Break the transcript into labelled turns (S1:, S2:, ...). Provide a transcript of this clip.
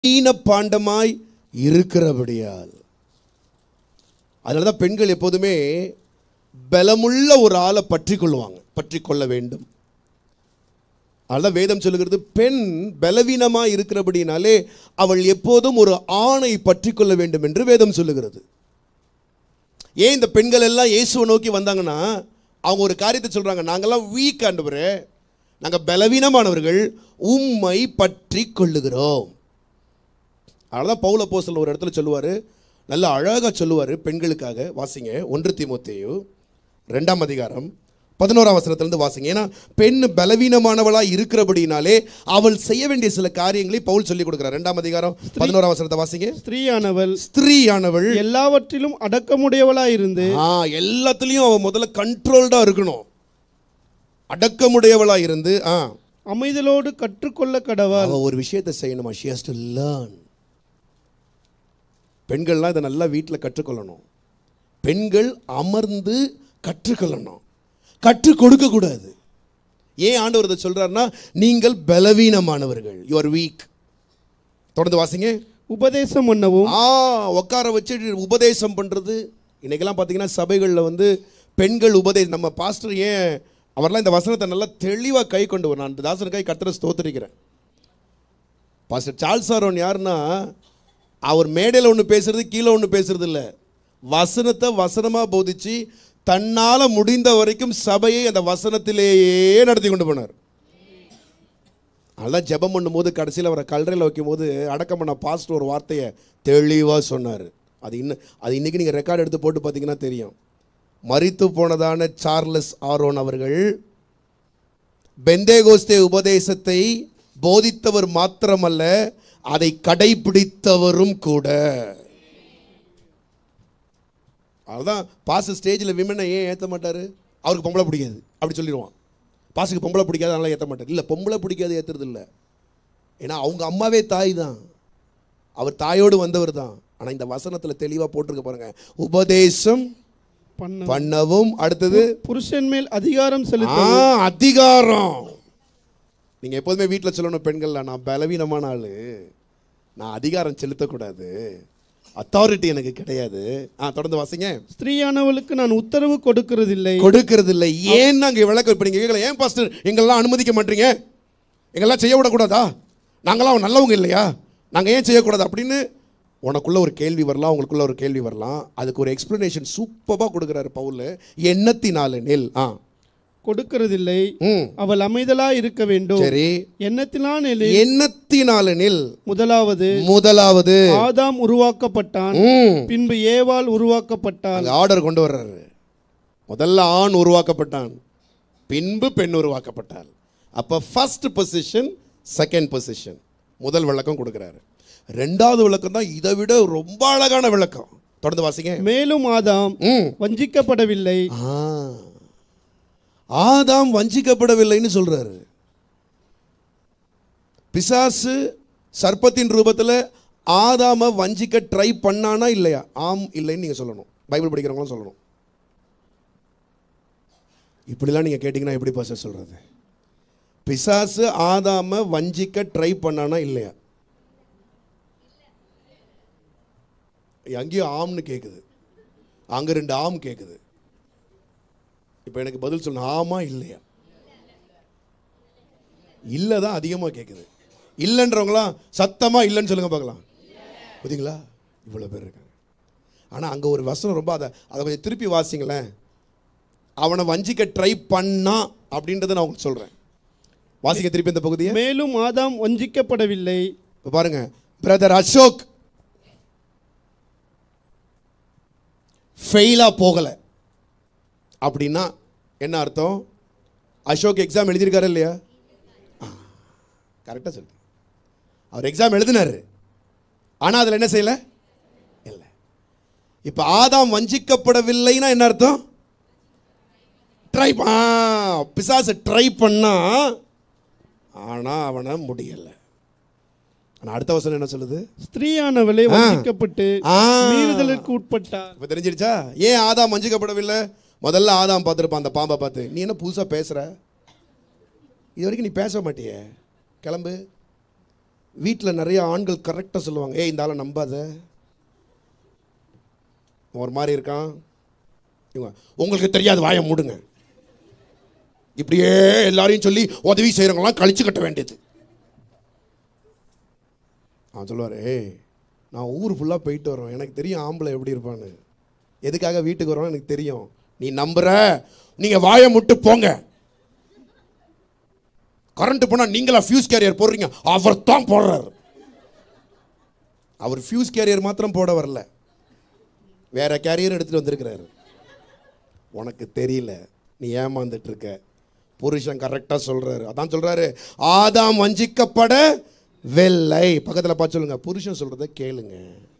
S1: ஈன பாண்டமாய் இருக்கிறபடியால் அதனால தான் பெண்கள் எப்போதுமே பலமுள்ள ஒரு ஆளை பற்றி கொள்வாங்க பற்றி கொள்ள வேண்டும் அதனால வேதம் சொல்லுகிறது பெண் பலவீனமா இருக்கிறபடினாலே அவள் எப்போதும் ஒரு ஆணை பற்றி கொள்ள வேண்டும் என்று வேதம் சொல்லுகிறது ஏன் இந்த பெண்கள் எல்லாம் இயேசுவை நோக்கி வந்தாங்கன்னா அவங்க ஒரு காரியத்தை சொல்றாங்க நாங்கெல்லாம் வீக் ஆண்டவரே நாங்கள் பலவீனமானவர்கள் உம்மை பற்றி கொள்ளுகிறோம் அதனால பவுல போஸ்தலன் ஒரு இடத்துல சொல்லுவார் நல்ல அழகாக சொல்லுவார் பெண்களுக்காக வாசிங்க ஒன்று தீமோத்தேயு ரெண்டாம் அதிகாரம் பதினோராம் வசனத்திலிருந்து வாசிங்க ஏன்னா பெண் பலவீனமானவளாக இருக்கிறபடினாலே அவள் செய்ய வேண்டிய சில காரியங்களை பவுல் சொல்லி கொடுக்குறார் ரெண்டாம் அதிகாரம் பதினோராம் வசனத்தை வாசிங்க
S2: ஸ்திரீயானவள்
S1: ஸ்திரீயானவள்
S2: எல்லாவற்றிலும் அடக்கமுடையவளாயிருந்து
S1: ஆ எல்லாத்துலேயும் அவள் முதல்ல கண்ட்ரோல்டாக இருக்கணும் அடக்கமுடையவளாக இருந்து ஆ
S2: அமைதலோடு கற்றுக்கொள்ள கடவாள்
S1: அவ ஒரு விஷயத்தை செய்யணுமா she has to learn பெண்கள்லாம் இதை நல்லா வீட்டில் கற்றுக்கொள்ளணும் பெண்கள் அமர்ந்து கற்றுக்கொள்ளணும் கற்றுக் கொடுக்க கூடாது ஏன் ஆண்டவர் இதை சொல்றாருன்னா நீங்கள் பலவீனமானவர்கள் யூ ஆர் வீக் தொடர்ந்து வாசிங்க
S2: உபதேசம் பண்ணவும்
S1: ஆ உட்கார வச்சு உபதேசம் பண்ணுறது இன்னைக்கெல்லாம் பார்த்தீங்கன்னா சபைகளில் வந்து பெண்கள் உபதேசம் நம்ம பாஸ்டர் ஏன் அவர்லாம் இந்த வசனத்தை நல்லா தெளிவாக கை கொண்டு வரும் நான் இந்த தாசனுக்காய் கர்த்தரை ஸ்தோத்திரிக்கிறேன் பாஸ்டர் சார்ல்ஸ் சாரோன் யாருன்னா அவர் மேடையில் ஒன்று பேசுறது கீழே ஒன்று பேசுறது இல்லை வசனத்தை வசனமாக போதிச்சு தன்னால் முடிந்த வரைக்கும் சபையை அந்த வசனத்திலேயே நடத்தி கொண்டு போனார் அதெல்லாம் ஜெபம் பண்ணும்போது கடைசியில் அவரை கல்லறையில் வைக்கும்போது அடக்கம் பண்ண பாஸ்டர் ஒரு வார்த்தையை தெளிவாக சொன்னார் அது இன்னும் அது இன்றைக்கி நீங்கள் ரெக்கார்ட் எடுத்து போட்டு பார்த்தீங்கன்னா தெரியும் மரித்து போனதான சார்லஸ் ஆரோன் அவர்கள் பெந்தேகோஸ்தே உபதேசத்தை போதித்தவர் மாத்திரமல்ல அதை கடைபிடித்தவரும் கூட அதுதான் பாச ஸ்டேஜில் விமனை ஏன் ஏற்ற மாட்டார் அவருக்கு பொம்பளை பிடிக்காது அப்படி சொல்லிடுவான் பாசுக்கு பொம்பளை பிடிக்காது அதனால ஏற்ற மாட்டார் இல்லை பொம்பளை பிடிக்காது ஏற்றுறது இல்லை ஏன்னா அவங்க அம்மாவே தாய் தான் அவர் தாயோடு வந்தவர் தான் ஆனால் இந்த வசனத்தில் தெளிவாக போட்டிருக்க பாருங்க உபதேசம்
S2: பண்ண
S1: பண்ணவும் அடுத்தது
S2: புருஷன் மேல் அதிகாரம்
S1: ஆ
S2: செலுத்த
S1: அதிகாரம் நீங்கள் எப்போதுமே வீட்டில் சொல்லணும் பெண்கள்ல நான் பலவீனமான ஆள் நான் அதிகாரம் செலுத்தக்கூடாது அத்தாரிட்டி எனக்கு கிடையாது ஆ தொடர்ந்து வாசிங்க
S2: ஸ்திரீயானவளுக்கு நான் உத்தரவு கொடுக்கிறதில்லை
S1: கொடுக்கறது இல்லை ஏன் நாங்கள் விளக்க இப்போ நீங்கள் கேட்கல ஏன் பாஸ்டர் எங்கெல்லாம் அனுமதிக்க மாட்டீங்க எங்கெல்லாம் செய்ய விடக்கூடாதா நாங்களாம் நல்லவங்க இல்லையா நாங்கள் ஏன் செய்யக்கூடாது அப்படின்னு உனக்குள்ள ஒரு கேள்வி வரலாம் உங்களுக்குள்ள ஒரு கேள்வி வரலாம் அதுக்கு ஒரு எக்ஸ்பிளனேஷன் சூப்பராக கொடுக்குறாரு பவுல் எண்ணத்தினால நெல் ஆ
S2: கொடுக்கிறதில்லை
S1: ம்
S2: அவள் அமைதலா இருக்க வேண்டும்
S1: சரி
S2: எண்ணத்திலான்
S1: எண்ணத்தினால நெல்
S2: முதலாவது
S1: முதலாவது
S2: ஆதாம் உருவாக்கப்பட்டான்
S1: ம்
S2: பின்பு ஏவாள் உருவாக்கப்பட்டாள்
S1: அங்க ஆர்டர் கொண்டு வர்றாரு முதல்ல ஆண் உருவாக்கப்பட்டான் பின்பு பெண் உருவாக்கப்பட்டாள் அப்போ ஃபர்ஸ்ட் பொசிஷன் செகண்ட் பொசிஷன் முதல் விளக்கம் கொடுக்குறாரு ரெண்டாவது விளக்கம் தான் இதை விட ரொம்ப அழகான விளக்கம் தொடர்ந்து வாசிங்க
S2: மேலும் ஆதாம்
S1: ம்
S2: வஞ்சிக்கப்படவில்லை
S1: ஆ. ஆதாம் வஞ்சிக்கப்படவில்லைன்னு சொல்றாரு பிசாசு சர்ப்பத்தின் ரூபத்தில் ஆதாம வஞ்சிக்க ட்ரை பண்ணானா இல்லையா ஆம் இல்லைன்னு நீங்கள் சொல்லணும் பைபிள் படிக்கிறவங்களும் சொல்லணும் இப்படிலாம் நீங்கள் கேட்டிங்கன்னா எப்படி பாச சொல்கிறது பிசாசு ஆதாம வஞ்சிக்க ட்ரை பண்ணானா இல்லையா அங்கேயும் ஆம்னு கேட்குது அங்கே ரெண்டு ஆம் கேட்குது இப்போ எனக்கு பதில் சொல்லணும் ஆமா இல்லையா இல்லை தான் அதிகமாக கேட்குது இல்லைன்றவங்களாம் சத்தமாக இல்லைன்னு சொல்லுங்க பார்க்கலாம் புரியுங்களா இவ்வளோ பேர் இருக்காங்க ஆனால் அங்கே ஒரு வசனம் ரொம்ப அதை அதை கொஞ்சம் திருப்பி வாசிங்களேன் அவனை வஞ்சிக்க ட்ரை பண்ணா அப்படின்றத நான் உங்களுக்கு சொல்கிறேன் வாசிக்க திருப்பி இந்த பகுதியை
S2: மேலும் ஆதாம் வஞ்சிக்கப்படவில்லை
S1: இப்போ பாருங்க பிரதர் அசோக் ஃபெயிலாக போகலை அப்படின்னா என்ன அர்த்தம் அசோக் எக்ஸாம் எழுதியிருக்காரு இல்லையா கரெக்டாக சொல்லு அவர் எக்ஸாம் எழுதினாரு ஆனால் அதில் என்ன செய்யலை இல்லை இப்போ ஆதாம் வஞ்சிக்கப்படவில்லைன்னா என்ன அர்த்தம் ட்ரை பிசாசு ட்ரை பண்ணா ஆனால் அவனை முடியலை ஆனால் அடுத்த வசனம் என்ன சொல்லுது
S2: ஸ்திரீயானவளே வஞ்சிக்கப்பட்டு
S1: ஆ.
S2: மீறுதலுக்கு உட்பட்டார்
S1: இப்போ தெரிஞ்சிருச்சா ஏன் ஆதாம் வஞ்சிக்கப்படவில்லை முதல்ல ஆதாம் பார்த்துருப்பான் அந்த பாம்பை பார்த்து நீ என்ன புதுசாக பேசுகிற இது வரைக்கும் நீ பேச மாட்டியே கிளம்பு வீட்டில் நிறைய ஆண்கள் கரெக்டாக சொல்லுவாங்க ஏய் இந்த ஆளை நம்பாத இவன் ஒரு மாதிரி இருக்கான் இவங்க உங்களுக்கு தெரியாது வாயை மூடுங்க இப்படியே எல்லாரையும் சொல்லி உதவி செய்கிறவங்களாம் கழிச்சு கட்ட வேண்டியது அவன் சொல்லுவார் ஏய் நான் ஊர் ஃபுல்லாக போயிட்டு வரோம் எனக்கு தெரியும் ஆம்பளை எப்படி இருப்பான்னு எதுக்காக வீட்டுக்கு வரோம் எனக்கு தெரியும் நீ நம்புற நீங்கள் வாயை முட்டு போங்க கரண்ட் போனால் நீங்களா ஃபியூஸ் கேரியர் போடுறீங்க அவர் தான் போடுறாரு அவர் ஃபியூஸ் கேரியர் மாத்திரம் போட வரல வேற கேரியர் எடுத்துட்டு வந்திருக்கிறாரு உனக்கு தெரியல நீ ஏமாந்துட்டு இருக்க புருஷன் கரெக்டாக சொல்றாரு அதான் சொல்றாரு ஆதாம் வஞ்சிக்கப்பட வெள்ளை பக்கத்தில் பார்த்து சொல்லுங்க புருஷன் சொல்றத கேளுங்க